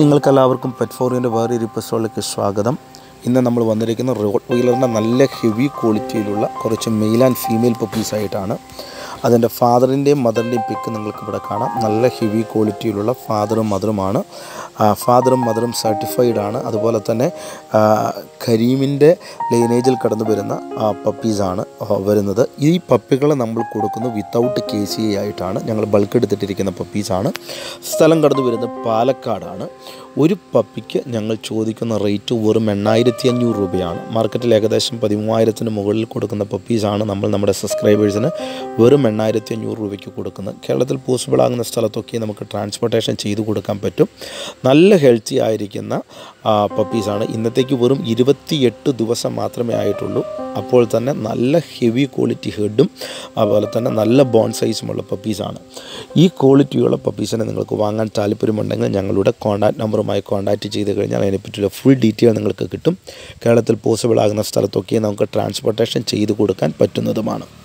നിങ്ങൾക്കെല്ലാവർക്കും പെറ്റ് ഫോറിൻ്റെ വേറൊരു എപ്പിസോഡിലേക്ക് സ്വാഗതം ഇന്ന് നമ്മൾ വന്നിരിക്കുന്ന റോഡ് വീലറിൻ്റെ നല്ല ഹെവി ക്വാളിറ്റിയിലുള്ള കുറച്ച് മെയിൽ ആൻഡ് ഫീമെയിൽ പപ്പീസ് ആയിട്ടാണ് അതിൻ്റെ ഫാദറിൻ്റെയും മദറിൻ്റെയും പിക്ക് നിങ്ങൾക്ക് ഇവിടെ കാണാം നല്ല ഹെവി ക്വാളിറ്റിയിലുള്ള ഫാദറും മദറുമാണ് ഫാദറും മദറും സർട്ടിഫൈഡ് ആണ് അതുപോലെ തന്നെ ആ, കരീമിൻ്റെ ലൈനേജിൽ കടന്നു വരുന്ന പപ്പീസാണ് വരുന്നത് ഈ പപ്പികളെ നമ്മൾ കൊടുക്കുന്നത് വിത്തൗട്ട് കെ സി എ ആയിട്ടാണ് ഞങ്ങൾ ബൾക്ക് എടുത്തിട്ടിരിക്കുന്ന പപ്പീസാണ് സ്ഥലം കടന്നു വരുന്നത് പാലക്കാടാണ് ഒരു പപ്പിക്ക് ഞങ്ങൾ ചോദിക്കുന്ന റേറ്റ് വെറും എണ്ണായിരത്തി അഞ്ഞൂറ് രൂപയാണ് മാർക്കറ്റിൽ ഏകദേശം പതിമൂവായിരത്തിന് മുകളിൽ കൊടുക്കുന്ന പപ്പീസാണ് നമ്മൾ നമ്മുടെ സബ്സ്ക്രൈബേഴ്സിന് വെറും എണ്ണായിരത്തി അഞ്ഞൂറ് രൂപയ്ക്ക് കൊടുക്കുന്നത് കേരളത്തിൽ പോസിബിൾ ആകുന്ന സ്ഥലത്തൊക്കെ നമുക്ക് ട്രാൻസ്പോർട്ടേഷൻ ചെയ്തു കൊടുക്കാൻ പറ്റും നല്ല ഹെൽത്തി ആയിരിക്കുന്ന ആ, പപ്പീസാണ് ഇന്നത്തേക്ക് വെറും ഇരുപത്തിയെട്ട് ദിവസം മാത്രമേ ആയിട്ടുള്ളൂ അപ്പോൾ തന്നെ നല്ല ഹെവി ക്വാളിറ്റി ഹെഡും അതുപോലെ തന്നെ നല്ല ബോൺ സൈസുമുള്ള പപ്പീസാണ് ഈ ക്വാളിറ്റിയുള്ള പപ്പീസിനെ നിങ്ങൾക്ക് വാങ്ങാൻ താല്പര്യമുണ്ടെങ്കിൽ ഞങ്ങളുടെ കോൺടാക്ട് നമ്പറുമായി കോൺടാക്റ്റ് ചെയ്ത് കഴിഞ്ഞാൽ അതിനെപ്പറ്റിയുള്ള ഫുൾ ഡീറ്റെയിൽ നിങ്ങൾക്ക് കിട്ടും കേരളത്തിൽ പോസിബിൾ ആകുന്ന സ്ഥലത്തൊക്കെ നമുക്ക് ട്രാൻസ്പോർട്ടേഷൻ ചെയ്ത് കൊടുക്കാൻ പറ്റുന്നതുമാണ്